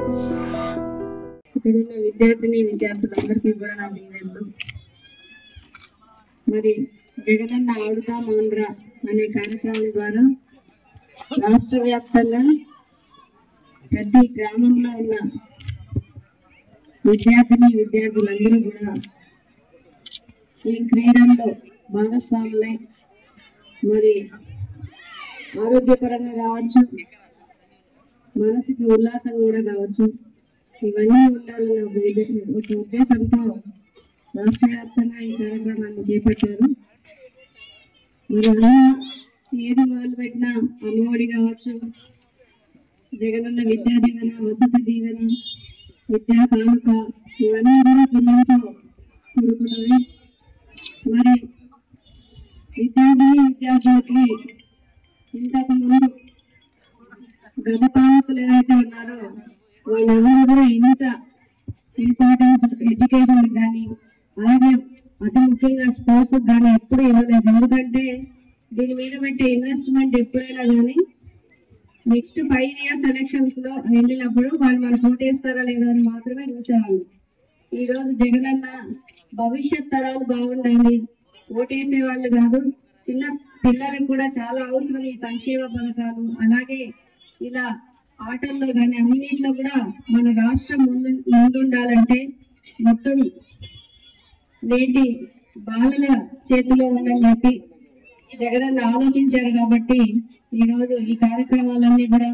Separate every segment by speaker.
Speaker 1: ఇక్కడ ఉన్న విద్యార్థిని విద్యార్థులందరికీ కూడా నా దీవెనలు మరి జగనన్న ఆడుతాం ఆంధ్ర అనే కార్యక్రమం ద్వారా రాష్ట్ర వ్యాప్తంగా ప్రతి గ్రామంలో ఉన్న విద్యార్థిని విద్యార్థులందరూ కూడా ఈ క్రీడల్లో భాగస్వాములై మరి ఆరోగ్యపరంగా కావచ్చు మనసుకి ఉల్లాసం కూడా కావచ్చు ఇవన్నీ ఉండాలన్న ఒక విధ- ఒక ఉద్దేశంతో రాష్ట్ర వ్యాప్తంగా ఈ కార్యక్రమాన్ని చేపట్టారు మరి అలా ఏది మొదలు పెట్టినా అమ్మఒడి కావచ్చు జగనన్న విద్యా దీవెన వసతి దీవెన విద్యా కానుక ఇవన్నీ కూడా పిల్లలతో కూడుకున్నవి మరి విద్యార్థిని విద్యార్థులకి ఇంతకు ముందు గత పాలకులు ఏవైతే ఉన్నారో వాళ్ళెవరు కూడా ఇంత ఇంపార్టెన్స్ ఎడ్యుకేషన్ కానీ అలాగే అతి ముఖ్యంగా స్పోర్ట్స్ కానీ ఎప్పుడు ఇవ్వలేదు ఎందుకంటే దీని మీద పెట్టే ఇన్వెస్ట్మెంట్ ఎప్పుడైనా కానీ నెక్స్ట్ ఫైవ్ ఇయర్స్ ఎలక్షన్స్ లో వెళ్ళినప్పుడు వాళ్ళు మనకు ఓటేస్తారా లేదా అని మాత్రమే చూసేవాళ్ళు ఈ రోజు జగనన్న భవిష్యత్ తరాలు బాగుండాలి ఓటేసే వాళ్ళు కాదు చిన్న పిల్లలకు కూడా చాలా అవసరం ఈ సంక్షేమ పథకాలు అలాగే ఇలా ఆటల్లో కానీ అన్నింటిలో కూడా మన రాష్ట్రం ముందు ముందుండాలంటే మొత్తం నేటి బాలల చేతిలో ఉందని చెప్పి జగనన్న ఆలోచించారు కాబట్టి ఈ రోజు ఈ కార్యక్రమాలన్నీ కూడా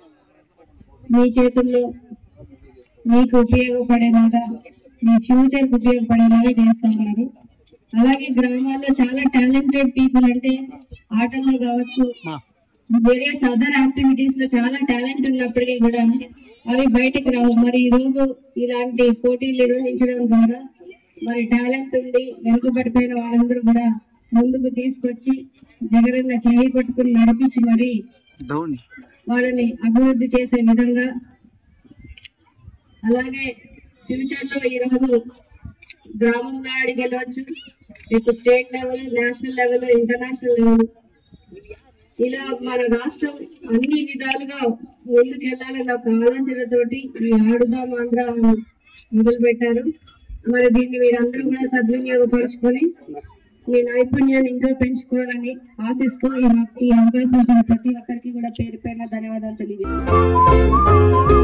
Speaker 1: మీ చేతుల్లో మీకు ఉపయోగపడేలాగా మీ ఫ్యూచర్ కు ఉపయోగపడేలాగా చేస్తా ఉన్నారు అలాగే గ్రామాల్లో చాలా టాలెంటెడ్ పీపుల్ అంటే ఆటల్లో కావచ్చు వేరియస్ అదర్ యాక్టివిటీస్ లో చాలా టాలెంట్ ఉన్నప్పటికీ కూడా అవి బయటకు రావు మరి ఈ రోజు ఇలాంటి పోటీలు నిర్వహించడం ద్వారా మరి టాలెంట్ ఉండి వెనుకబడిపోయిన వాళ్ళందరూ కూడా ముందుకు తీసుకొచ్చి జగనన్న చేయి పట్టుకుని నడిపించి మరి వాళ్ళని అభివృద్ధి చేసే విధంగా అలాగే ఫ్యూచర్ లో ఈ రోజు గ్రామంలో ఆడికి వెళ్ళవచ్చు ఇప్పుడు state level national level international level ఇలా మన రాష్ట్రం అన్ని విధాలుగా ముందుకు వెళ్ళాలన్న ఒక ఆలోచనతోటి ఈ ఆడుదాం ఆంధ్ర మొదలు పెట్టారు మరి దీన్ని మీరందరూ కూడా సద్వినియోగపరుచుకొని మీ నైపుణ్యాన్ని ఇంకా పెంచుకోవాలని ఆశిస్తూ ఈ ఈ అవకాశం ఇచ్చిన ప్రతి ఒక్కరికి కూడా పేరు పైన ధన్యవాదాలు తెలియజేస్తాను